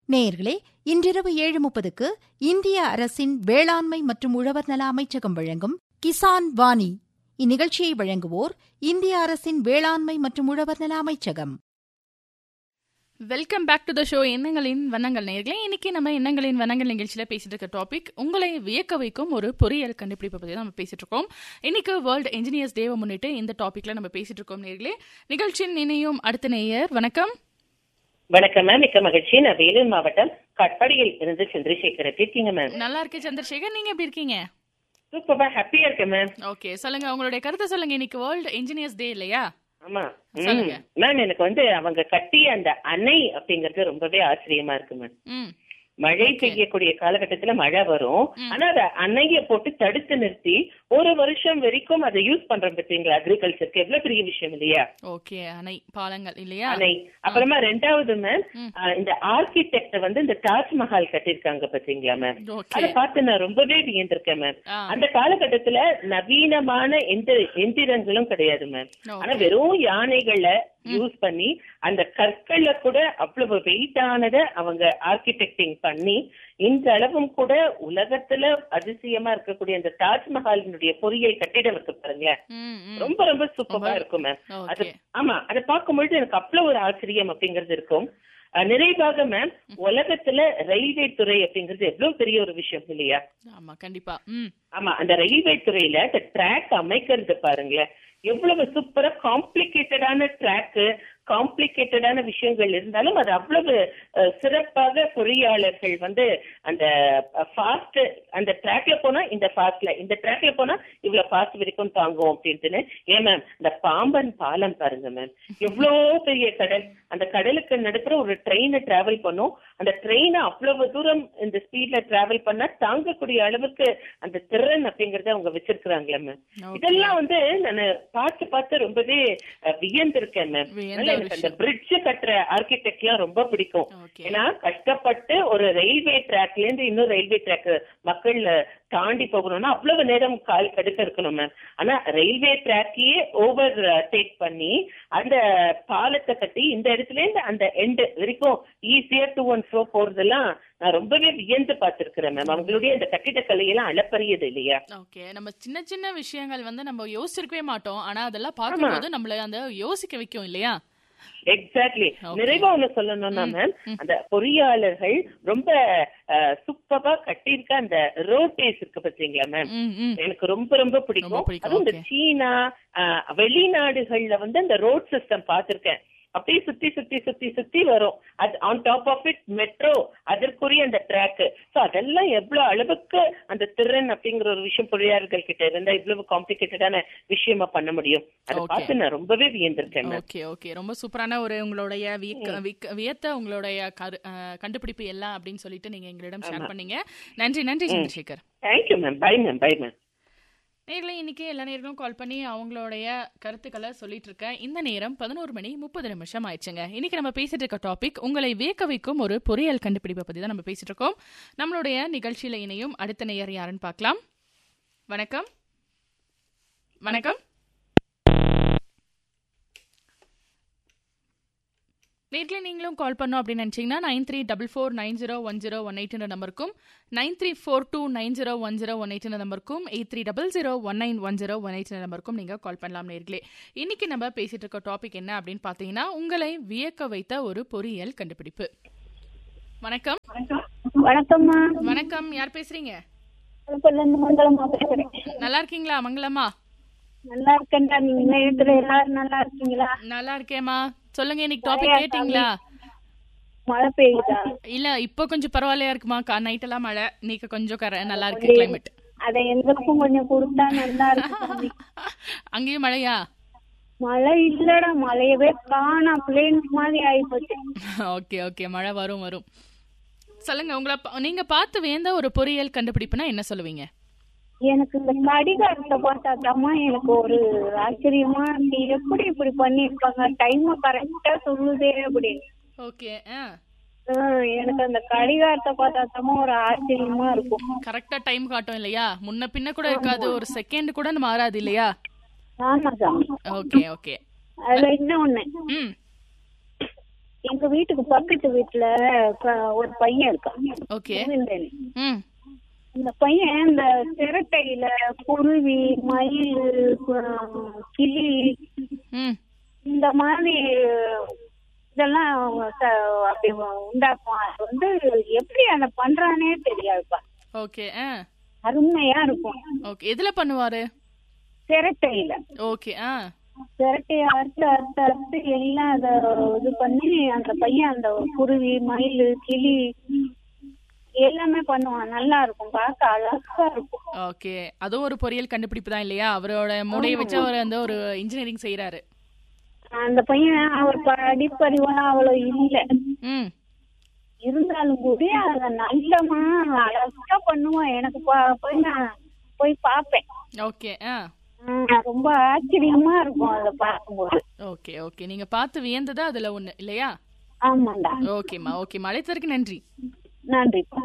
நேயர்களே இன்றிரவு ஏழு முப்பதுக்கு இந்திய அரசின் வேளாண்மை மற்றும் உழவர் நல அமைச்சகம் வழங்கும் கிசான் வாணி இந்நிகழ்ச்சியை வழங்குவோர் இந்திய அரசின் வேளாண்மை மற்றும் உழவர் நல அமைச்சகம் welcome back to the show எண்ணங்களின் வண்ணங்கள் நேர்களே இன்னைக்கு நம்ம எண்ணங்களின் வண்ணங்கள் நிகழ்ச்சியில பேசிட்டு இருக்க டாபிக் உங்களை வியக்க வைக்கும் ஒரு பொறியியல் கண்டுபிடிப்பை பத்தி தான் நம்ம பேசிட்டு இருக்கோம் இன்னைக்கு வேர்ல்டு என்ஜினியர்ஸ் டேவை முன்னிட்டு இந்த டாபிக்ல நம்ம பேசிட்டு இருக்கோம் நேர்களே நிகழ்ச்சியின் இணையும் அடுத்த நேயர் வணக்கம் வணக்கம் மேம் மிக்க மகிழ்ச்சி நான் வேலூர் மாவட்டம் கட்பாடியில் இருந்து சந்திரசேகர் எப்படி இருக்கீங்க மேம் நல்லா இருக்கு சந்திரசேகர் நீங்க எப்படி இருக்கீங்க சூப்பரா ஹாப்பியா இருக்கேன் மேம் ஓகே சொல்லுங்க உங்களுடைய கருத்தை சொல்லுங்க இன்னைக்கு வேர்ல்டு என்ஜினியர்ஸ் டே இல்லையா ஆமா சொல்லுங்க. மேம் எனக்கு வந்து அவங்க கட்டிய அந்த அணை அப்படிங்கறது ரொம்பவே ஆச்சரியமா இருக்கு மேம் ம் மழை Okay. பெய்யக்கூடிய காலகட்டத்துல மழை வரும் ஆனா அத அணைய போட்டு தடுத்து நிறுத்தி ஒரு வருஷம் வரைக்கும் அதை யூஸ் பண்றோம் பார்த்தீங்களா அக்ரிகல்ச்சருக்கு எவ்வளவு பெரிய விஷயம் இல்லையா ஓகே அணை பாலங்கள் இல்லையா அணை அப்புறமா ரெண்டாவது மேம் ம். இந்த ஆர்கிடெக்ட் வந்து இந்த தாஜ்மஹால் கட்டியிருக்காங்க பாத்தீங்களா மேம் ஓகே அதை பார்த்து நான் ரொம்பவே வியந்திருக்கேன் மேம் ஆ. அந்த காலகட்டத்துல நவீனமான எந்த எந்திரங்களும் கிடையாது மேம் Okay. ஆனா வெறும் யானைகளை யூஸ் பண்ணி அந்த கற்களை கூட அவ்வளவு வெயிட் ஆனதை அவங்க ஆர்கிடெக்டிங் பண்ணி இந்த அளவும் கூட உலகத்துல அதிசயமா இருக்கக்கூடிய அந்த தாஜ்மஹாலினுடைய பொறியியல் கட்டிடம் இருக்கு பாருங்க ம் ம் ரொம்ப ரொம்ப சூப்பரா இருக்கும் மேம் அது ஓகே ஆமா அதை பார்க்கும்பொழுது எனக்கு அவ்வளவு ஒரு ஆச்சரியம் அப்படிங்கிறது இருக்கும் அஹ், நிறைவாக மேம் உலகத்துல ரயில்வே துறை அப்படிங்கிறது எவ்வளவு பெரிய ஒரு விஷயம் இல்லையா ஆமா கண்டிப்பா ம் ஆமா அந்த ரயில்வே துறையில இந்த ட்ராக் அமைக்கிறது பாருங்களேன் எவ்வளவு சூப்பரா காம்ப்ளிகேட்டடான ட்ராக் காம்ப்ளிகேட்டடான விஷயங்கள் இருந்தாலும் அது அவ்வளவு அஹ், சிறப்பாக பொறியாளர்கள் வந்து அந்த ஃபாஸ்ட் அந்த ட்ராக்ல போனா இந்த ஃபாஸ்ட்ல இந்த ட்ராக்ல போனா இவ்வளவு ஃபாஸ்ட் வரைக்கும் தாங்கும் அப்படின்ட்டுன்னு ஏன் மேம் இந்த பாம்பன் பாலம் பாருங்க மேம் எவ்வளோ பெரிய கடல் அந்த கடலுக்கு நடுப்புற ஒரு ட்ரெயினை டிராவல் பண்ணும் அந்த ட்ரெயினை அவ்வளவு தூரம் இந்த ஸ்பீட்ல டிராவல் பண்ணா தாங்கக்கூடிய அளவுக்கு அந்த திறன் அப்படிங்கறத அவங்க வச்சிருக்கிறாங்களே மேம் Okay. இதெல்லாம் வந்து நான் பார்த்து பார்த்து ரொம்பவே அஹ், வியந்திருக்கேன் மேம் வியந்த அதனால எனக்கு அந்த விஷயம். பிரிட்ஜ் கட்டுற ஆர்கிடெக்ட்லாம் ரொம்ப பிடிக்கும் ஓகே ஏன்னா கஷ்டப்பட்டு ஒரு ரயில்வே ட்ராக்ல இருந்து இன்னொரு ரயில்வே ட்ராக் மக்கள் தாண்டி போகணும்னா அவ்வளவு நேரம் கால் கடுக்க இருக்கணும் மேம் ஆனா ரயில்வே ட்ராக்கையே ஓவர் டேக் பண்ணி அந்த பாலத்தை கட்டி இந்த இடத்துல இருந்து அந்த எண்டு வரைக்கும் ஈஸியா டூ ஒன் ஃப்ரோ போறதெல்லாம் நான் ரொம்பவே வியந்து பார்த்திருக்கிறேன் மேம் அவங்களுடைய இந்த கட்டிடக்கலையெல்லாம் அளப்பரியது இல்லையா ஓகே நம்ம சின்ன சின்ன விஷயங்கள் வந்து நம்ம யோசிச்சிருக்கவே மாட்டோம் ஆனா அதெல்லாம் பார்க்கும்போது நம்மள அந்த யோசிக்க வைக்கும் இல்லையா எக்ஸாக்ட்லி Okay. நிறைவா ஒண்ணு சொல்லணும்னா மேம் அந்த பொறியாளர்கள் ரொம்ப சூப்பரா கட்டியிருக்க அந்த ரோட்டேஸ் இருக்கு பாத்தீங்களா மேம் ம் ம் எனக்கு ரொம்ப ரொம்ப ரொம்ப பிடிக்கும் பிடிக்கும், அதுவும் இந்த okay. சீனா ஆஹ், வெளிநாடுகள்ல வந்து அந்த ரோட் சிஸ்டம் பார்த்திருக்கேன் அப்படியே சுத்தி சுத்தி சுத்தி சுத்தி வரும் அது on top of it metro அதற்குரிய அந்த ட்ராக் சோ அதெல்லாம் எவ்வளவு அளவுக்கு அந்த திறன் அப்படிங்கிற ஒரு விஷயம் பொறியாளர்கள் கிட்ட இருந்தா இவ்வளவு காம்ப்ளிகேட்டடான விஷயமா பண்ண முடியும் அதை Okay. பார்த்து நான் ரொம்பவே வியந்திருக்கேன் ma'am. ஓகே ஓகே ரொம்ப சூப்பரான ஒரு உங்களுடைய வியக்க- விக்க- வியத்த உங்களுடைய கரு- அஹ், கண்டுபிடிப்பு எல்லாம் அப்படின்னு சொல்லிட்டு நீங்க எங்களிடம் ஷேர் பண்ணீங்க நன்றி நன்றி Chandrasekhar thank you ma'am bye ma'am bye ma'am நேர்களை இன்னைக்கு எல்லா நேர்களும் கால் பண்ணி அவங்களுடைய கருத்துக்களை சொல்லிட்டு இருக்கேன் இந்த நேரம் பதினோரு மணி முப்பது நிமிஷம் ஆயிடுச்சுங்க இன்னைக்கு நம்ம பேசிட்டு இருக்க டாபிக் உங்களை வியக்க வைக்கும் ஒரு பொறியியல் கண்டுபிடிப்பை பத்தி தான் நம்ம பேசிட்டு இருக்கோம் நம்மளுடைய நிகழ்ச்சியில இணையும் அடுத்த நேயர் யாருன்னு பார்க்கலாம் வணக்கம் வணக்கம் நேர்களை நீங்களும் கால் பண்ணோம் அப்படின்னு நினச்சிங்கன்னா nine three double four nine zero one zero one எயிட்ன்ற நம்பருக்கும் nine three four two nine zero one zero one எயிட்ன்ற நம்பருக்கும் eight three double zero one nine one zero one எயிட்ன்ற நம்பருக்கும் நீங்கள் கால் பண்ணலாம் நேர்களே இன்னைக்கு நம்ம பேசிட்டு இருக்க டாபிக் என்ன அப்படின்னு பார்த்தீங்கன்னா உங்களை வியக்க வைத்த ஒரு பொறியியல் கண்டுபிடிப்பு வணக்கம் வணக்கம்மா வணக்கம் யார் பேசுறீங்க திருப்பூர்ல இருந்து மங்களமா பேசுறேன் நல்லா இருக்கீங்களா மங்களம்மா நல்லா இருக்கேன்டா நீங்க இருக்கிற எல்லாரும் நல்லா இருக்கீங்களா நல்லா இருக்கேம்மா சொல்லுங்க இன்னைக்கு டாபிக் கேட்டிங்களா மழை பெய்யுதா இல்ல இப்போ கொஞ்சம் பரவாயில்லையா இருக்குமா நைட் எல்லாம் மழை இன்னைக்கு கொஞ்சம் கர நல்லா இருக்கு கிளைமேட் அத எங்களுக்கும் கொஞ்சம் கொடுத்தா நல்லா இருக்கும் தம்பி. அங்கேயும் மழையா மழை இல்லடா மழையவே காணா பிளேன் மாதிரி ஆயிப்போச்சு ஓகே ஓகே மழை வரும் வரும் சொல்லுங்க உங்களை பா- நீங்க பார்த்து வேந்த ஒரு பொறியியல் கண்டுபிடிப்புனா என்ன சொல்லுவீங்க எனக்கு இந்த கடிகாரத்தை பார்த்தாதாம்மா எனக்கு ஒரு ஆச்சரியமா இருக்கு எப்படி இப்படி பண்ணிருப்பாங்க டைம் கரெக்டா சொல்லுதே அப்படின்னு ஓகே ஆஹ் எனக்கு அந்த கடிகாரத்தை பார்த்தாதாம்மா ஒரு ஆச்சரியமா இருக்கும் கரெக்டா டைம் காட்டும் இல்லையா முன்ன பின்ன கூட இருக்காது ஒரு செகண்ட் கூட மாறாது இல்லையா ஆமா சாமி ஓகே ஓகே அதுல இன்னொன்னு ம் எங்க வீட்டுக்கு பக்கத்து வீட்டுல ப- ஒரு பையன் இருக்கான் ஓகே கோவிந்தன். ம் இந்த பையன் இந்த சிரட்டையில குருவி மயில் கு- கிளி ம் இந்த மாதிரி இதெல்லாம் ச- அப்படி உண்டாக்கும் அது வந்து எப்படி அதை பண்றானே தெரியாதுப்பா ஓகே ஆ அருமையா இருக்கும் ஓகே எதுல பண்ணுவாரு சிரட்டையில ஓகே ஆ சிரட்டையை அறுத்து அறுத்து அறுத்து எல்லாம் அத இது பண்ணி அந்த பையன் அந்த குருவி மயில் கிளி எல்லாமே பண்ணுவான் நல்லா இருக்கும் பார்க்க அழகா இருக்கும் ஓகே அதுவும் ஒரு பொறியியல் கண்டுபிடிப்பு தான் இல்லையா அவரோட மூளையை வச்சு அவர் வந்து ஒரு இன்ஜினியரிங் செய்யறாரு அந்த பையன் அவர் படிப்பறிவெல்லாம் அவ்வளவு இல்ல ம் இருந்தாலும் கூட அத நல்லமா அழகா பண்ணுவான் எனக்கு பா- போய் நான் போய் பார்ப்பேன் ஓகே ஆ ஆஹ் ரொம்ப ஆச்சரியமா இருக்கும் அதை பார்க்கும்போது ஓகே ஓகே நீங்க பார்த்து வியந்தது அதுல ஒண்ணு இல்லையா ஆமாண்டா ஓகேம்மா ஓகேம்மா அழைத்ததற்கு நன்றி நன்றிப்பா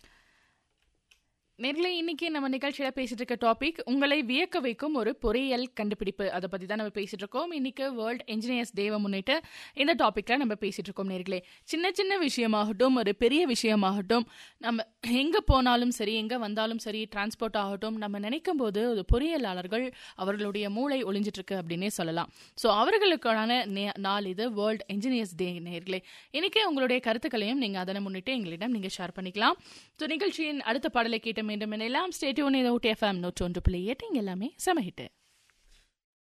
நேர்களை இன்னைக்கு நம்ம நிகழ்ச்சியில பேசிட்டு இருக்க டாபிக் உங்களை வியக்க வைக்கும் ஒரு பொறியியல் கண்டுபிடிப்பு அதை பத்தி தான் நம்ம பேசிட்டு இருக்கோம் இன்னைக்கு வேர்ல்ட் இன்ஜினியர்ஸ் டேவை முன்னிட்டு இந்த டாபிக்ல நம்ம பேசிட்டு இருக்கோம் நேர்களே சின்ன சின்ன விஷயமாகட்டும் ஒரு பெரிய விஷயமாகட்டும் நம்ம எங்க போனாலும் சரி எங்க வந்தாலும் சரி டிரான்ஸ்போர்ட் ஆகட்டும் நம்ம நினைக்கும் போது ஒரு பொறியியலாளர்கள் அவர்களுடைய மூளை ஒளிஞ்சிட்டு இருக்கு அப்படின்னே சொல்லலாம் ஸோ அவர்களுக்கான நே- நாள் இது வேர்ல்ட் இன்ஜினியர்ஸ் டே நேர்களே இன்னைக்கு உங்களுடைய கருத்துக்களையும் நீங்க அதனை முன்னிட்டு எங்களிடம் நீங்க ஷேர் பண்ணிக்கலாம் ஸோ நிகழ்ச்சியின் அடுத்த பாடலை கேட்ட மீண்டும் இணையலாம் ஸ்டேடியோன் இதை ஊட்டி எஃப்எம் நூற்றி ஒன்று புள்ளி எட்டு இங்க எல்லாமே சமஹிட்டு